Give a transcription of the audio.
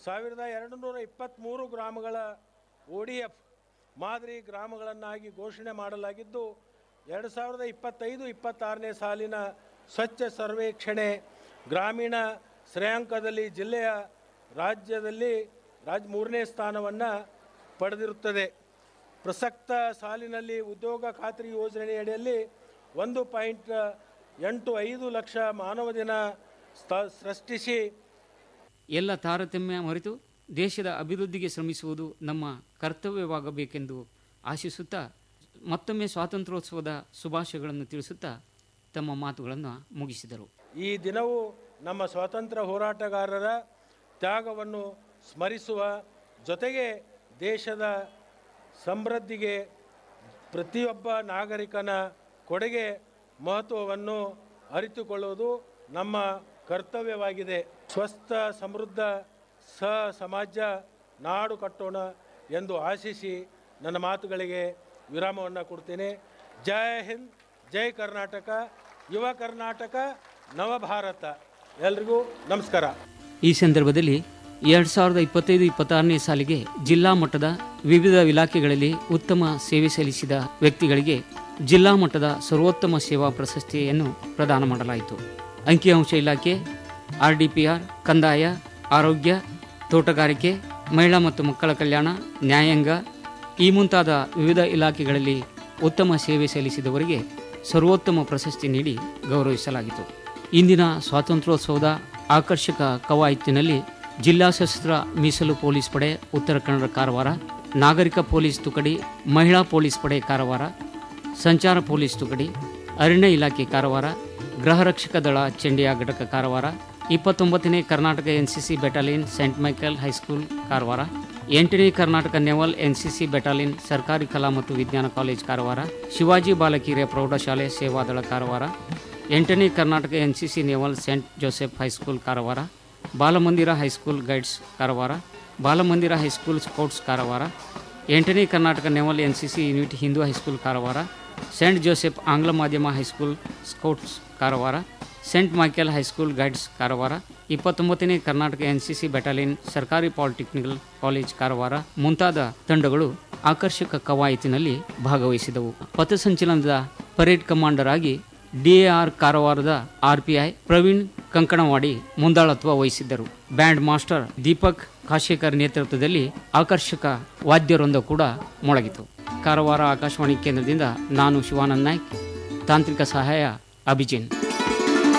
ಸಾವಿರದ ಎರಡು ನೂರ ಇಪ್ಪತ್ತ್ಮೂರು ಗ್ರಾಮಗಳ ಒ ಡಿ ಎಫ್ ಮಾದರಿ ಗ್ರಾಮಗಳನ್ನಾಗಿ ಘೋಷಣೆ ಮಾಡಲಾಗಿದ್ದು ಎರಡು ಸಾವಿರದ ಇಪ್ಪತ್ತೈದು ಇಪ್ಪತ್ತಾರನೇ ಸಾಲಿನ ಸ್ವಚ್ಛ ಸರ್ವೇಕ್ಷಣೆ ಗ್ರಾಮೀಣ ಶ್ರೇಯಾಂಕದಲ್ಲಿ ಜಿಲ್ಲೆಯ ರಾಜ್ಯದಲ್ಲಿ ರಾಜ್ ಮೂರನೇ ಸ್ಥಾನವನ್ನು ಪಡೆದಿರುತ್ತದೆ ಪ್ರಸಕ್ತ ಸಾಲಿನಲ್ಲಿ ಉದ್ಯೋಗ ಖಾತ್ರಿ ಯೋಜನೆಯಡಿಯಲ್ಲಿ ಒಂದು ಪಾಯಿಂಟ್ ಎಂಟು ಐದು ಲಕ್ಷ ಮಾನವ ದಿನ ಸ್ಥ ಸೃಷ್ಟಿಸಿ ಎಲ್ಲ ತಾರತಮ್ಯ ಮರೆತು ದೇಶದ ಅಭಿವೃದ್ಧಿಗೆ ಶ್ರಮಿಸುವುದು ನಮ್ಮ ಕರ್ತವ್ಯವಾಗಬೇಕೆಂದು ಆಶಿಸುತ್ತಾ ಮತ್ತೊಮ್ಮೆ ಸ್ವಾತಂತ್ರ್ಯೋತ್ಸವದ ಶುಭಾಶಯಗಳನ್ನು ತಿಳಿಸುತ್ತಾ ತಮ್ಮ ಮಾತುಗಳನ್ನು ಮುಗಿಸಿದರು ಈ ದಿನವು ನಮ್ಮ ಸ್ವಾತಂತ್ರ್ಯ ಹೋರಾಟಗಾರರ ತ್ಯಾಗವನ್ನು ಸ್ಮರಿಸುವ ಜೊತೆಗೆ ದೇಶದ ಸಮೃದ್ಧಿಗೆ ಪ್ರತಿಯೊಬ್ಬ ನಾಗರಿಕನ ಕೊಡುಗೆ ಮಹತ್ವವನ್ನು ಅರಿತುಕೊಳ್ಳುವುದು ನಮ್ಮ ಕರ್ತವ್ಯವಾಗಿದೆ ಸ್ವಸ್ಥ ಸಮೃದ್ಧ ಸ ಸಮಾಜ ನಾಡು ಕಟ್ಟೋಣ ಎಂದು ಆಶಿಸಿ ನನ್ನ ಮಾತುಗಳಿಗೆ ವಿರಾಮವನ್ನು ಕೊಡ್ತೇನೆ ಜೈ ಹಿಂದ್ ಜೈ ಕರ್ನಾಟಕ ಯುವ ಕರ್ನಾಟಕ ನವಭಾರತ ಎಲ್ರಿಗೂ ನಮಸ್ಕಾರ ಈ ಸಂದರ್ಭದಲ್ಲಿ ಎರಡು ಸಾವಿರದ ಇಪ್ಪತ್ತೈದು ಇಪ್ಪತ್ತಾರನೇ ಸಾಲಿಗೆ ಜಿಲ್ಲಾ ಮಟ್ಟದ ವಿವಿಧ ಇಲಾಖೆಗಳಲ್ಲಿ ಉತ್ತಮ ಸೇವೆ ಸಲ್ಲಿಸಿದ ವ್ಯಕ್ತಿಗಳಿಗೆ ಜಿಲ್ಲಾ ಮಟ್ಟದ ಸರ್ವೋತ್ತಮ ಸೇವಾ ಪ್ರಶಸ್ತಿಯನ್ನು ಪ್ರದಾನ ಮಾಡಲಾಯಿತು ಅಂಕಿಅಂಶ ಇಲಾಖೆ ಆರ್ ಡಿ ಪಿ ಆರ್ ಕಂದಾಯ ಆರೋಗ್ಯ ತೋಟಗಾರಿಕೆ ಮಹಿಳಾ ಮತ್ತು ಮಕ್ಕಳ ಕಲ್ಯಾಣ ನ್ಯಾಯಾಂಗ ಈ ಮುಂತಾದ ವಿವಿಧ ಇಲಾಖೆಗಳಲ್ಲಿ ಉತ್ತಮ ಸೇವೆ ಸಲ್ಲಿಸಿದವರಿಗೆ ಸರ್ವೋತ್ತಮ ಪ್ರಶಸ್ತಿ ನೀಡಿ ಗೌರವಿಸಲಾಗಿತ್ತು ಇಂದಿನ ಸ್ವಾತಂತ್ರ್ಯೋತ್ಸವದ ಆಕರ್ಷಕ ಕವಾಯತಿನಲ್ಲಿ ಜಿಲ್ಲಾ ಸಶಸ್ತ್ರ ಮೀಸಲು ಪೊಲೀಸ್ ಪಡೆ ಉತ್ತರ ಕನ್ನಡ ಕಾರವಾರ ನಾಗರಿಕ ಪೊಲೀಸ್ ತುಕಡಿ ಮಹಿಳಾ ಪೊಲೀಸ್ ಪಡೆ ಕಾರವಾರ ಸಂಚಾರ ಪೊಲೀಸ್ ತುಕಡಿ ಅರಣ್ಯ ಇಲಾಖೆ ಕಾರವಾರ ಗೃಹ ರಕ್ಷಕ ದಳ ಚಂಡಿಯಾ ಘಟಕ ಕಾರವಾರ ಇಪ್ಪತ್ತೊಂಬತ್ತನೇ Karnataka NCC battalion saint Michael high school Karwar ಎಂಟನೇ ಕರ್ನಾಟಕ ನೆವಲ್ ಎನ್ಸಿಸಿ ಬೆಟಾಲಿಯನ್ ಸರ್ಕಾರಿ ಕಲಾ ಮತ್ತು ವಿಜ್ಞಾನ ಕಾಲೇಜ್ ಕಾರವಾರ ಶಿವಾಜಿ ಬಾಲಕಿರಿಯ ಪ್ರೌಢಶಾಲೆ ಸೇವಾದಳ ಕಾರವಾರ ಎಂಟನೇ Karnataka NCC naval saint Joseph high school Karwar Balamandira high school guides Karwar Balamandira high school scouts Karwar ಎಂಟನೇ Karnataka naval NCC unit Hindu high school Karwar saint Joseph ಆಂಗ್ಲ ಮಾಧ್ಯಮ high school scouts Karwar saint Michael high school guides Karwar ಇಪ್ಪತ್ತೊಂಬತ್ತನೇ ಕರ್ನಾಟಕ ಎನ್ಸಿಸಿ ಬೆಟಾಲಿಯನ್ ಸರ್ಕಾರಿ ಪಾಲಿಟೆಕ್ನಿಕಲ್ ಕಾಲೇಜ್ ಕಾರವಾರ ಮುಂತಾದ ತಂಡಗಳು ಆಕರ್ಷಕ ಕವಾಯತಿನಲ್ಲಿ ಭಾಗವಹಿಸಿದವು ಪಥಸಂಚಲನದ ಪರೇಡ್ ಕಮಾಂಡರ್ ಆಗಿ ಡಿಎಆರ್ ಕಾರವಾರದ ಆರ್ಪಿಐ ಪ್ರವೀಣ್ ಕಂಕಣವಾಡಿ ಮುಂದಾಳತ್ವ ವಹಿಸಿದ್ದರು ಬ್ಯಾಂಡ್ ಮಾಸ್ಟರ್ ದೀಪಕ್ ಕಾಶೇಕರ್ ನೇತೃತ್ವದಲ್ಲಿ ಆಕರ್ಷಕ ವಾದ್ಯವೃಂದ ಕೂಡ ಮೊಳಗಿತು ಕಾರವಾರ ಆಕಾಶವಾಣಿ ಕೇಂದ್ರದಿಂದ ನಾನು ಶಿವಾನಂದ್ ನಾಯ್ಕ್ ತಾಂತ್ರಿಕ ಸಹಾಯ ಅಭಿಜಿನ್